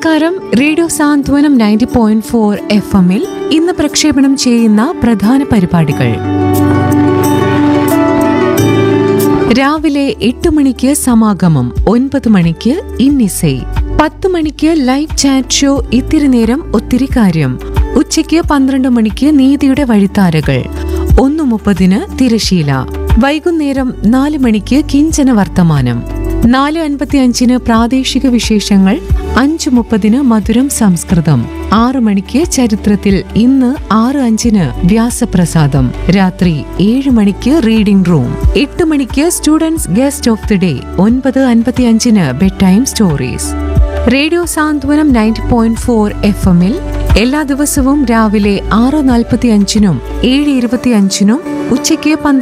നമസ്കാരം radio Santhwanam ninety point four F എമ്മിൽ ഇന്ന് പ്രക്ഷേപണം ചെയ്യുന്ന പ്രധാന പരിപാടികൾ രാവിലെ എട്ട് മണിക്ക് സമാഗമം ഒൻപത് മണിക്ക് ഇന്നിസൈ പത്ത് മണിക്ക് ലൈവ് ചാറ്റ് ഷോ ഇത്തിരി നേരം ഒത്തിരി കാര്യം ഉച്ചയ്ക്ക് പന്ത്രണ്ട് മണിക്ക് നീതിയുടെ വഴിത്താരകൾ ഒന്ന് മുപ്പതിന് തിരശീല വൈകുന്നേരം നാല് മണിക്ക് കിഞ്ചന വർത്തമാനം നാല് അൻപത്തി അഞ്ചിന് പ്രാദേശിക വിശേഷങ്ങൾ അഞ്ചു മുപ്പതിന് മധുരം സംസ്കൃതം ആറു മണിക്ക് ചരിത്രത്തിൽ ഇന്ന് ആറ് അഞ്ചിന് വ്യാസപ്രസാദം രാത്രി ഏഴ് മണിക്ക് റീഡിംഗ് റൂം എട്ട് മണിക്ക് students guest of the day ഒൻപത് അൻപത്തി അഞ്ചിന് bed time stories radio Santhwanam ninety point four F എമ്മിൽ എല്ലാ ദിവസവും രാവിലെ ആറ് നാൽപ്പത്തി അഞ്ചിനും ഏഴ് ഇരുപത്തി അഞ്ചിനും ഉച്ചയ്ക്ക് പന്ത്രണ്ട്